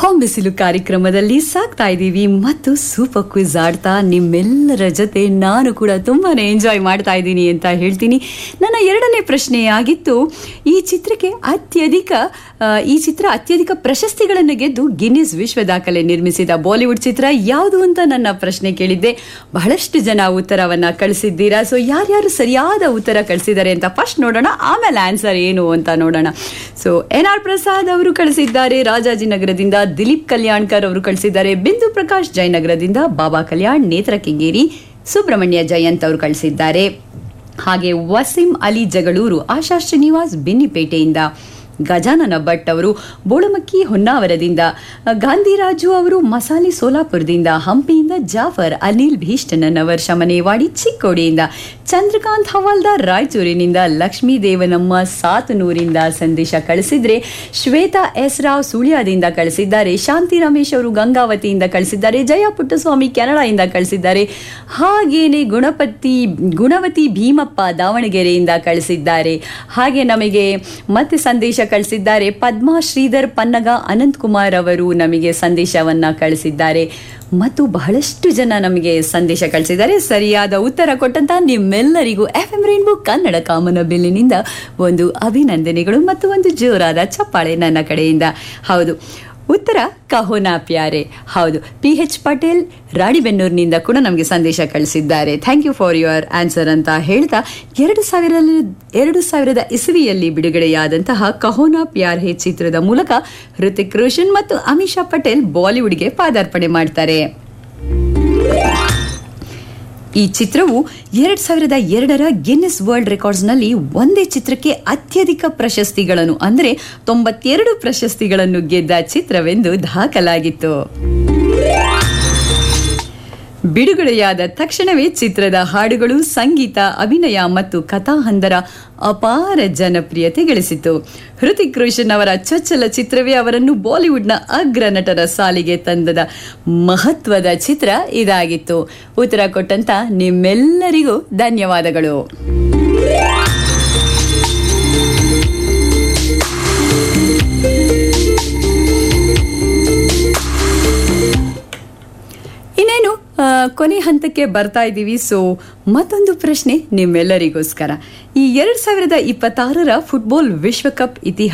home ಬಿಸಿಲು ಕಾರ್ಯಕ್ರಮದಲ್ಲಿ ಸಾಕ್ತಾ ಇದ್ದೀವಿ ಮತ್ತು ಸೂಪರ್ ಕ್ವಿಜ್ ಆಡ್ತಾ ನಿಮ್ಮೆಲ್ಲರ ಜೊತೆ ನಾನು ಕೂಡ ತುಂಬಾನೇ ಎಂಜಾಯ್ ಮಾಡ್ತಾ ಇದ್ದೀನಿ ಅಂತ ಹೇಳ್ತೀನಿ ನನ್ನ ಎರಡನೇ ಪ್ರಶ್ನೆ ಆಗಿತ್ತು ಈ ಚಿತ್ರಕ್ಕೆ ಅತ್ಯಧಿಕ ಆ, ಈ ಚಿತ್ರ ಅತ್ಯಧಿಕ ಪ್ರಶಸ್ತಿಗಳನ್ನು ಗೆದ್ದು ಗಿನ್ನಿಸ್ ವಿಶ್ವ ದಾಖಲೆ ನಿರ್ಮಿಸಿದ ಬಾಲಿವುಡ್ ಚಿತ್ರ ಯಾವುದು ಅಂತ ನನ್ನ ಪ್ರಶ್ನೆ ಕೇಳಿದ್ದೆ ಬಹಳಷ್ಟು ಜನ ಉತ್ತರವನ್ನ ಕಳಿಸಿದ್ದೀರಾ ಸೊ ಯಾರ್ಯಾರು ಸರಿಯಾದ ಉತ್ತರ ಕಳಿಸಿದ್ದಾರೆ ಅಂತ ಫಸ್ಟ್ ನೋಡೋಣ ಆಮೇಲೆ ಆನ್ಸರ್ ಏನು ಅಂತ ನೋಡೋಣ ಸೊ ಎನ್ ಆರ್ ಪ್ರಸಾದ್ ಅವರು ಕಳಿಸಿದ್ದಾರೆ ರಾಜಾಜಿನಗರದಿಂದ ದಿಲೀಪ್ ಕಲ್ಯಾಣ್ಕರ್ ಅವರು ಕಳಿಸಿದ್ದಾರೆ ಬಿಂದು ಪ್ರಕಾಶ್ ಜಯನಗರದಿಂದ ಬಾಬಾ ಕಲ್ಯಾಣ್ ನೇತ್ರ ಕೆಂಗೇರಿ ಸುಬ್ರಹ್ಮಣ್ಯ ಜಯಂತ್ ಅವರು ಕಳಿಸಿದ್ದಾರೆ ಹಾಗೆ ವಸೀಂ ಅಲಿ ಜಗಳೂರು ಆಶಾ ಶ್ರೀನಿವಾಸ್ ಬಿನ್ನಿಪೇಟೆಯಿಂದ ಗಜಾನನ ಭಟ್ ಅವರು ಬೋಳಮಕ್ಕಿ ಹೊನ್ನಾವರದಿಂದ ಗಾಂಧಿರಾಜು ಅವರು ಮಸಾಲಿ ಸೋಲಾಪುರದಿಂದ ಹಂಪಿಯಿಂದ ಜಾಫರ್ ಅನಿಲ್ ಭೀಷ್ಟನವರ್ ಶಮನೇವಾಡಿ ಚಿಕ್ಕೋಡಿಯಿಂದ ಚಂದ್ರಕಾಂತ್ ಹವಾಲ್ದಾರ್ ರಾಯಚೂರಿನಿಂದ ಲಕ್ಷ್ಮೀ ದೇವನಮ್ಮ ಸಾತನೂರಿಂದ ಸಂದೇಶ ಕಳಿಸಿದ್ರೆ ಶ್ವೇತಾ ಎಸ್ ರಾವ್ ಸುಳ್ಯದಿಂದ ಕಳಿಸಿದ್ದಾರೆ ಶಾಂತಿ ರಮೇಶ್ ಅವರು ಗಂಗಾವತಿಯಿಂದ ಕಳಿಸಿದ್ದಾರೆ ಜಯ ಪುಟ್ಟಸ್ವಾಮಿ ಕೆನಡಾಯಿಂದ ಕಳಿಸಿದ್ದಾರೆ ಹಾಗೇನೆ ಗುಣಪತಿ ಗುಣವತಿ ಭೀಮಪ್ಪ ದಾವಣಗೆರೆಯಿಂದ ಕಳಿಸಿದ್ದಾರೆ ಹಾಗೆ ನಮಗೆ ಮತ್ತೆ ಸಂದೇಶ ಕಳಿಸಿದ್ದಾರೆ ಪದ್ಮಾ ಶ್ರೀಧರ್ ಪನ್ನಗ ಅನಂತ್ ಕುಮಾರ್ ಅವರು ನಮಗೆ ಸಂದೇಶವನ್ನ ಕಳಿಸಿದ್ದಾರೆ ಮತ್ತು ಬಹಳಷ್ಟು ಜನ ನಮಗೆ ಸಂದೇಶ ಕಳಿಸಿದ್ದಾರೆ ಸರಿಯಾದ ಉತ್ತರ ಕೊಟ್ಟಂತ ನಿಮ್ಮೆಲ್ಲರಿಗೂ ಎಫ್ ಎಂ ರೈನ್ಬೋ ಕನ್ನಡ ಕಾಮನ ಬಿಲ್ಲಿನಿಂದ ಒಂದು ಅಭಿನಂದನೆಗಳು ಮತ್ತು ಒಂದು ಜೋರಾದ ಚಪ್ಪಾಳೆ ನನ್ನ ಕಡೆಯಿಂದ ಹೌದು ಉತ್ತರ ಕಹೋನಾ ಪ್ಯಾರೆ ಹೌದು ಪಿ ಎಚ್ ಪಟೇಲ್ ರಾಣಿಬೆನ್ನೂರಿನಿಂದ ಕೂಡ ನಮಗೆ ಸಂದೇಶ ಕಳಿಸಿದ್ದಾರೆ thank you for your answer ಅಂತ ಹೇಳ್ತಾ ಎರಡು ಸಾವಿರ ಎರಡು ಸಾವಿರದ ಇಸವಿಯಲ್ಲಿ ಬಿಡುಗಡೆಯಾದಂತಹ ಕಹೋನಾ ಪ್ಯಾರ್ ಹೇ ಚಿತ್ರದ ಮೂಲಕ ಹೃತಿಕ್ ರೋಷನ್ ಮತ್ತು ಅಮಿಷಾ ಪಟೇಲ್ ಬಾಲಿವುಡ್ಗೆ ಪಾದಾರ್ಪಣೆ ಮಾಡ್ತಾರೆ ಈ ಚಿತ್ರವು ಎರಡ್ ಸಾವಿರದ ಎರಡರ ಗಿನ್ನೆಸ್ ವರ್ಲ್ಡ್ ರೆಕಾರ್ಡ್ಸ್ನಲ್ಲಿ ಒಂದೇ ಚಿತ್ರಕ್ಕೆ ಅತ್ಯಧಿಕ ಪ್ರಶಸ್ತಿಗಳನ್ನು ಅಂದರೆ ತೊಂಬತ್ತೆರಡು ಪ್ರಶಸ್ತಿಗಳನ್ನು ಗೆದ್ದ ಚಿತ್ರವೆಂದು ದಾಖಲಾಗಿತ್ತು ಬಿಡುಗಡೆಯಾದ ತಕ್ಷಣವೇ ಚಿತ್ರದ ಹಾಡುಗಳು ಸಂಗೀತ ಅಭಿನಯ ಮತ್ತು ಕಥಾಹಂದರ ಅಪಾರ ಜನಪ್ರಿಯತೆ ಗಳಿಸಿತು ಹೃತಿಕ್ ರೋಷನ್ ಅವರ ಚೊಚ್ಚಲ ಚಿತ್ರವೇ ಅವರನ್ನು ಬಾಲಿವುಡ್ನ ಅಗ್ರ ನಟರ ಸಾಲಿಗೆ ತಂದದ ಮಹತ್ವದ ಚಿತ್ರ ಇದಾಗಿತ್ತು ಉತ್ತರ ಕೊಟ್ಟಂತ ನಿಮ್ಮೆಲ್ಲರಿಗೂ ಧನ್ಯವಾದಗಳು ಇನ್ನೇನು ಆ, ಕೊನೆ ಹಂತಕ್ಕೆ ಬರ್ತಾ ಇದ್ದೀವಿ ಸೊ ಮತ್ತೊಂದು ಪ್ರಶ್ನೆ ನಿಮ್ಮೆಲ್ಲರಿಗೋಸ್ಕರ ಈ ಎರಡ್ ಸಾವಿರದ ಇಪ್ಪತ್ತಾರರ ಫುಟ್ಬಾಲ್ ವಿಶ್ವಕಪ್ ಇತಿಹಾಸ